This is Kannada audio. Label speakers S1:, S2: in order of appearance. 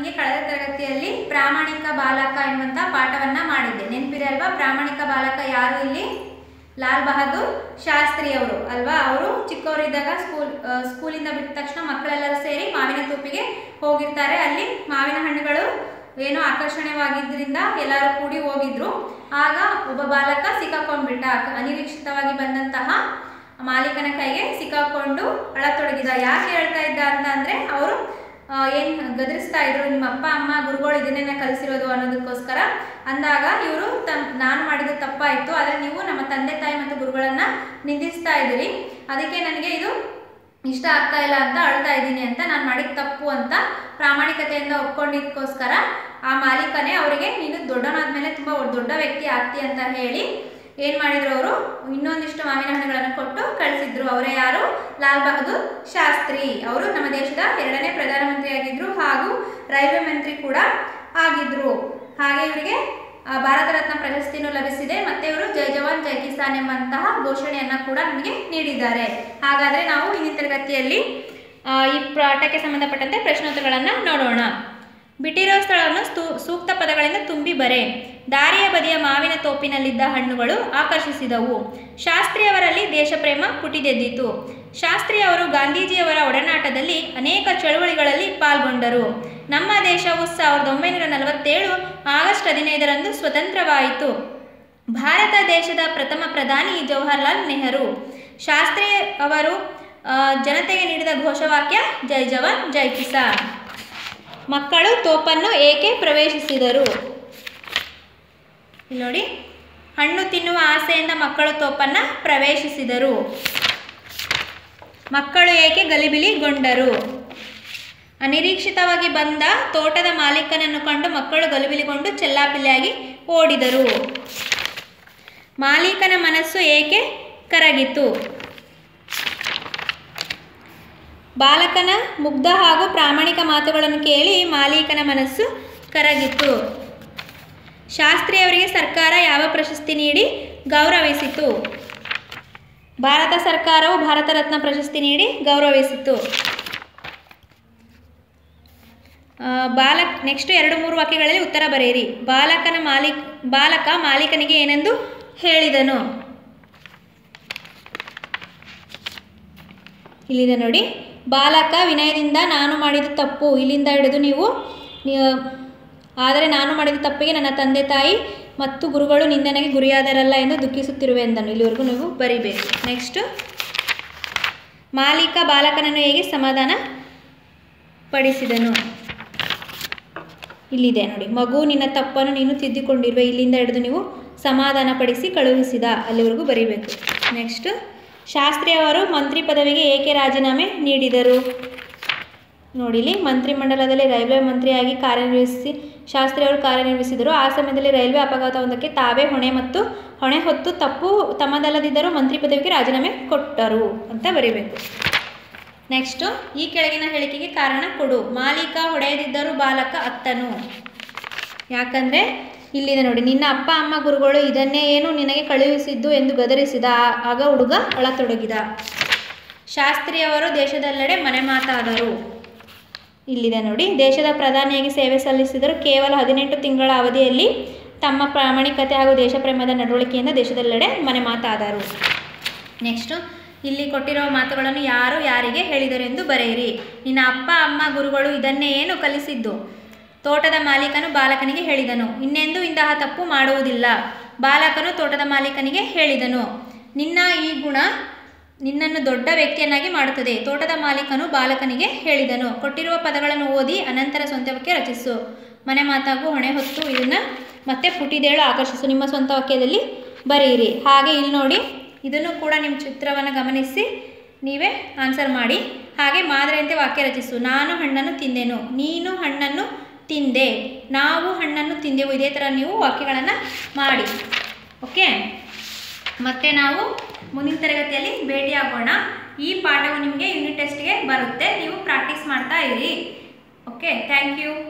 S1: ನಿಮಗೆ ಕಳೆದ ತರಗತಿಯಲ್ಲಿ ಪ್ರಾಮಾಣಿಕ ಬಾಲಕ ಎನ್ನುವಂಥ ಪಾಠವನ್ನ ಮಾಡಿದ್ದೆ ನೆನಪಿದೆ ಅಲ್ವಾ ಪ್ರಾಮಾಣಿಕ ಬಾಲಕ ಯಾರು ಇಲ್ಲಿ ಲಾಲ್ ಬಹದ್ದೂರ್ ಶಾಸ್ತ್ರಿ ಅವರು ಅಲ್ವಾ ಅವರು ಚಿಕ್ಕವರಿದ್ದಾಗ ಸ್ಕೂಲ್ ಆ, ಸ್ಕೂಲಿಂದ ಬಿಟ್ಟ ತಕ್ಷಣ ಮಕ್ಕಳೆಲ್ಲರೂ ಸೇರಿ ಮಾವಿನ ತೋಪಿಗೆ ಹೋಗಿರ್ತಾರೆ ಅಲ್ಲಿ ಮಾವಿನ ಹಣ್ಣುಗಳು ಏನೋ ಆಕರ್ಷಣೀಯವಾಗಿದ್ದರಿಂದ ಎಲ್ಲರೂ ಕೂಡಿ ಹೋಗಿದ್ರು ಆಗ ಒಬ್ಬ ಬಾಲಕ ಸಿಕ್ಕಾಕೊಂಡ್ಬಿಟ್ಟ ಅನಿರೀಕ್ಷಿತವಾಗಿ ಬಂದಂತಹ ಮಾಲೀಕನ ಕೈಗೆ ಸಿಕ್ಕಾಕೊಂಡು ಅಳತೊಡಗಿದ ಯಾಕೆ ಹೇಳ್ತಾ ಇದ್ದ ಅಂತ ಅಂದ್ರೆ ಅವರು ಏನು ಗದರಿಸ್ತಾ ಇದ್ರು ನಿಮ್ಮ ಅಪ್ಪ ಅಮ್ಮ ಗುರುಗಳು ಇದನ್ನೇ ಕಲಿಸಿರೋದು ಅನ್ನೋದಕ್ಕೋಸ್ಕರ ಅಂದಾಗ ಇವರು ತಮ್ ನಾನು ಮಾಡಿದ ತಪ್ಪಾಯಿತು ಆದರೆ ನೀವು ನಮ್ಮ ತಂದೆ ತಾಯಿ ಮತ್ತು ಗುರುಗಳನ್ನ ನಿಂದಿಸ್ತಾ ಇದ್ದೀರಿ ಅದಕ್ಕೆ ನನಗೆ ಇದು ಇಷ್ಟ ಆಗ್ತಾ ಇಲ್ಲ ಅಂತ ಅಳ್ತಾ ಇದ್ದೀನಿ ಅಂತ ನಾನು ಮಾಡಿದ ತಪ್ಪು ಅಂತ ಪ್ರಾಮಾಣಿಕತೆಯಿಂದ ಒಪ್ಕೊಂಡಿದ್ದಕ್ಕೋಸ್ಕರ ಆ ಮಾಲೀಕನೇ ಅವರಿಗೆ ನೀನು ದೊಡ್ಡನಾದ್ಮೇಲೆ ತುಂಬ ದೊಡ್ಡ ವ್ಯಕ್ತಿ ಆಗ್ತಿ ಅಂತ ಹೇಳಿ ಏನ್ ಮಾಡಿದ್ರು ಅವರು ಇನ್ನೊಂದಿಷ್ಟು ಮಾವಿನ ಹಣ್ಣುಗಳನ್ನು ಕೊಟ್ಟು ಕಳಿಸಿದ್ರು ಅವರೇ ಯಾರು ಲಾಲ್ ಬಹದ್ದೂರ್ ಶಾಸ್ತ್ರಿ ಅವರು ನಮ್ಮ ದೇಶದ ಎರಡನೇ ಪ್ರಧಾನಮಂತ್ರಿಯಾಗಿದ್ರು ಹಾಗೂ ರೈಲ್ವೆ ಮಂತ್ರಿ ಕೂಡ ಆಗಿದ್ರು ಹಾಗೆ ಇವರಿಗೆ ಆ, ಭಾರತ ರತ್ನ ಪ್ರಶಸ್ತಿನೂ ಲಭಿಸಿದೆ ಮತ್ತೆ ಇವರು ಜೈ ಜವಾನ್ ಜೈ ಕಿಸಾನ್ ಎಂಬಂತಹ ಘೋಷಣೆಯನ್ನ ಕೂಡ ನಮಗೆ ನೀಡಿದ್ದಾರೆ ಹಾಗಾದ್ರೆ ನಾವು ಇಂದಿನ ತರಗತಿಯಲ್ಲಿ ಆ, ಈ ಪಾಠಕ್ಕೆ ಸಂಬಂಧಪಟ್ಟಂತೆ ಪ್ರಶ್ನೋತ್ತರಗಳನ್ನು ನೋಡೋಣ ಬಿಟ್ಟಿರೋ ಸ್ಥಳವನ್ನು ಸ್ತೂ- ಸೂಕ್ತ ಪದಗಳಿಂದ ತುಂಬಿ ಬರೆ ದಾರಿಯ ಬದಿಯ ಮಾವಿನ ತೋಪಿನಲ್ಲಿದ್ದ ಹಣ್ಣುಗಳು ಆಕರ್ಷಿಸಿದವು ಶಾಸ್ತ್ರಿಯವರಲ್ಲಿ ದೇಶಪ್ರೇಮ ಪುಟಿದೆದ್ದಿತು ಶಾಸ್ತ್ರಿಯವರು ಗಾಂಧೀಜಿಯವರ ಒಡನಾಟದಲ್ಲಿ ಅನೇಕ ಚಳುವಳಿಗಳಲ್ಲಿ ಪಾಲ್ಗೊಂಡರು ನಮ್ಮ ದೇಶವು ಸಾವಿರದ ಒಂಬೈನೂರ ನಲವತ್ತೇಳು ಆಗಸ್ಟ್ ಹದಿನೈದರಂದು ಸ್ವತಂತ್ರವಾಯಿತು ಭಾರತ ದೇಶದ ಪ್ರಥಮ ಪ್ರಧಾನಿ ಜವಾಹರ್ಲಾಲ್ ನೆಹರು ಶಾಸ್ತ್ರಿ ಅವರು ಆ, ಜನತೆಗೆ ನೀಡಿದ ಘೋಷವಾಕ್ಯ ಜೈ ಜವಾನ್ ಜೈ ಕಿಸಾನ್ ಮಕ್ಕಳು ತೋಪನ್ನು ಏಕೆ ಪ್ರವೇಶಿಸಿದರು ಇಲ್ಲಿ ನೋಡಿ ಹಣ್ಣು ತಿನ್ನುವ ಆಸೆಯಿಂದ ಮಕ್ಕಳು ತೋಪನ್ನು ಪ್ರವೇಶಿಸಿದರು ಮಕ್ಕಳು ಏಕೆ ಗಲಿಬಿಲಿಗೊಂಡರು ಅನಿರೀಕ್ಷಿತವಾಗಿ ಬಂದ ತೋಟದ ಮಾಲೀಕನನ್ನು ಕಂಡು ಮಕ್ಕಳು ಗಲಿಬಿಲಿಗೊಂಡು ಚೆಲ್ಲಾಪಿಲ್ಲಿಯಾಗಿ ಓಡಿದರು ಮಾಲೀಕನ ಮನಸ್ಸು ಏಕೆ ಕರಗಿತು ಬಾಲಕನ ಮುಗ್ಧ ಹಾಗೂ ಪ್ರಾಮಾಣಿಕ ಮಾತುಗಳನ್ನು ಕೇಳಿ ಮಾಲೀಕನ ಮನಸ್ಸು ಕರಗಿತು ಶಾಸ್ತ್ರಿಯವರಿಗೆ ಸರ್ಕಾರ ಯಾವ ಪ್ರಶಸ್ತಿ ನೀಡಿ ಗೌರವಿಸಿತು ಭಾರತ ಸರ್ಕಾರವು ಭಾರತ ರತ್ನ ಪ್ರಶಸ್ತಿ ನೀಡಿ ಗೌರವಿಸಿತು ಆ, ಬಾಲಕ್ ನೆಕ್ಸ್ಟ್ ಎರಡು ಮೂರು ವಾಕ್ಯಗಳಲ್ಲಿ ಉತ್ತರ ಬರೆಯಿರಿ ಬಾಲಕನ ಮಾಲೀಕ್ ಬಾಲಕ ಮಾಲೀಕನಿಗೆ ಏನೆಂದು ಹೇಳಿದನು ಇಲ್ಲಿದೆ ನೋಡಿ ಬಾಲಕ ವಿನಯದಿಂದ ನಾನು ಮಾಡಿದ ತಪ್ಪು ಇಲ್ಲಿಂದ ಹಿಡಿದು ನೀವು ನೀವು- ಆದರೆ ನಾನು ಮಾಡಿದ ತಪ್ಪಿಗೆ ನನ್ನ ತಂದೆ ತಾಯಿ ಮತ್ತು ಗುರುಗಳು ನಿಂದನೆಗೆ ಗುರಿಯಾದರಲ್ಲ ಎಂದು ದುಃಖಿಸುತ್ತಿರುವೆ ಎಂದನು ಇಲ್ಲಿವರೆಗೂ ನೀವು ಬರಿಬೇಕು ನೆಕ್ಸ್ಟ್ ಮಾಲೀಕ ಬಾಲಕನನ್ನು ಹೇಗೆ ಸಮಾಧಾನ ಪಡಿಸಿದನು ಇಲ್ಲಿದೆ ನೋಡಿ ಮಗು ನಿನ್ನ ತಪ್ಪನ್ನು ನೀನು ತಿದ್ದಿಕೊಂಡಿರುವೆ ಇಲ್ಲಿಂದ ಹಿಡಿದು ನೀವು ಸಮಾಧಾನ ಪಡಿಸಿ ಕಳುಹಿಸಿದ ಅಲ್ಲಿವರೆಗೂ ಬರೀಬೇಕು ನೆಕ್ಸ್ಟ್ ಶಾಸ್ತ್ರಿ ಅವರು ಮಂತ್ರಿ ಪದವಿಗೆ ಏಕೆ ರಾಜೀನಾಮೆ ನೀಡಿದರು ನೋಡಿ ಇಲ್ಲಿ ಮಂತ್ರಿಮಂಡಲದಲ್ಲಿ ರೈಲ್ವೆ ಮಂತ್ರಿಯಾಗಿ ಕಾರ್ಯನಿರ್ವಹಿಸಿ ಶಾಸ್ತ್ರಿ ಅವರು ಕಾರ್ಯನಿರ್ವಹಿಸಿದರು ಆ ಸಮಯದಲ್ಲಿ ರೈಲ್ವೆ ಅಪಘಾತವೊಂದಕ್ಕೆ ತಾವೇ ಹೊಣೆ ಮತ್ತು ಹೊಣೆ ಹೊತ್ತು ತಪ್ಪು ತಮ್ಮದಲ್ಲದಿದ್ದರೂ ಮಂತ್ರಿ ಪದವಿಗೆ ರಾಜೀನಾಮೆ ಕೊಟ್ಟರು ಅಂತ ಬರೀಬೇಕು ನೆಕ್ಸ್ಟು ಈ ಕೆಳಗಿನ ಹೇಳಿಕೆಗೆ ಕಾರಣ ಕೊಡು ಮಾಲೀಕ ಹೊಡೆಯದಿದ್ದರೂ ಬಾಲಕ ಅತ್ತನು ಯಾಕಂದರೆ ಇಲ್ಲಿದೆ ನೋಡಿ ನಿನ್ನ ಅಪ್ಪ ಅಮ್ಮ ಗುರುಗಳು ಇದನ್ನೇ ಏನು ನಿನಗೆ ಕಳುಹಿಸಿದ್ದು ಎಂದು ಗದರಿಸಿದ ಆ- ಆಗ ಹುಡುಗ ಅಳತೊಡಗಿದ ಶಾಸ್ತ್ರಿಯವರು ದೇಶದೆಲ್ಲೆಡೆ ಮನೆ ಮಾತಾದರು ಇಲ್ಲಿದೆ ನೋಡಿ ದೇಶದ ಪ್ರಧಾನಿಯಾಗಿ ಸೇವೆ ಸಲ್ಲಿಸಿದರು ಕೇವಲ ಹದಿನೆಂಟು ತಿಂಗಳ ಅವಧಿಯಲ್ಲಿ ತಮ್ಮ ಪ್ರಾಮಾಣಿಕತೆ ಹಾಗೂ ದೇಶಪ್ರೇಮದ ನಡವಳಿಕೆಯಿಂದ ದೇಶದೆಲ್ಲೆಡೆ ಮನೆ ಮಾತಾದರು ನೆಕ್ಸ್ಟು ಇಲ್ಲಿ ಕೊಟ್ಟಿರೋ ಮಾತುಗಳನ್ನು ಯಾರು ಯಾರಿಗೆ ಹೇಳಿದರೆಂದು ಬರೆಯಿರಿ ನಿನ್ನ ಅಪ್ಪ ಅಮ್ಮ ಗುರುಗಳು ಇದನ್ನೇ ಏನು ಕಲಿಸಿದ್ದು ತೋಟದ ಮಾಲೀಕನು ಬಾಲಕನಿಗೆ ಹೇಳಿದನು ಇನ್ನೆಂದೂ ಇಂತಹ ತಪ್ಪು ಮಾಡುವುದಿಲ್ಲ ಬಾಲಕನು ತೋಟದ ಮಾಲೀಕನಿಗೆ ಹೇಳಿದನು ನಿನ್ನ ಈ ಗುಣ ನಿನ್ನನ್ನು ದೊಡ್ಡ ವ್ಯಕ್ತಿಯನ್ನಾಗಿ ಮಾಡುತ್ತದೆ ತೋಟದ ಮಾಲೀಕನು ಬಾಲಕನಿಗೆ ಹೇಳಿದನು ಕೊಟ್ಟಿರುವ ಪದಗಳನ್ನು ಓದಿ ಅನಂತರ ಸ್ವಂತ ವಾಕ್ಯ ರಚಿಸು ಮನೆ ಮಾತಾಗು ಹೊಣೆ ಹೊತ್ತು ಇದನ್ನು ಮತ್ತೆ ಪುಟಿದೇಳು ಆಕರ್ಷಿಸು ನಿಮ್ಮ ಸ್ವಂತ ವಾಕ್ಯದಲ್ಲಿ ಬರೆಯಿರಿ ಹಾಗೆ ಇಲ್ಲಿ ನೋಡಿ ಇದನ್ನು ಕೂಡ ನಿಮ್ಮ ಚಿತ್ರವನ್ನು ಗಮನಿಸಿ ನೀವೇ ಆನ್ಸರ್ ಮಾಡಿ ಹಾಗೆ ಮಾದರಿಯಂತೆ ವಾಕ್ಯ ರಚಿಸು ನಾನು ಹಣ್ಣನ್ನು ತಿಂದೆನು ನೀನು ಹಣ್ಣನ್ನು ತಿಂದೆ ನಾವು ಹಣ್ಣನ್ನು ತಿಂದೆವು ಇದೇ ಥರ ನೀವು ವಾಕ್ಯಗಳನ್ನು ಮಾಡಿ ಓಕೆ ಮತ್ತೆ ನಾವು ಮುಂದಿನ ತರಗತಿಯಲ್ಲಿ ಭೇಟಿಯಾಗೋಣ ಈ ಪಾಠವು ನಿಮಗೆ ಯೂನಿಟ್ ಟೆಸ್ಟ್ಗೆ ಬರುತ್ತೆ ನೀವು ಪ್ರಾಕ್ಟೀಸ್ ಮಾಡ್ತಾ ಇರಿ ಓಕೆ ಥ್ಯಾಂಕ್ ಯು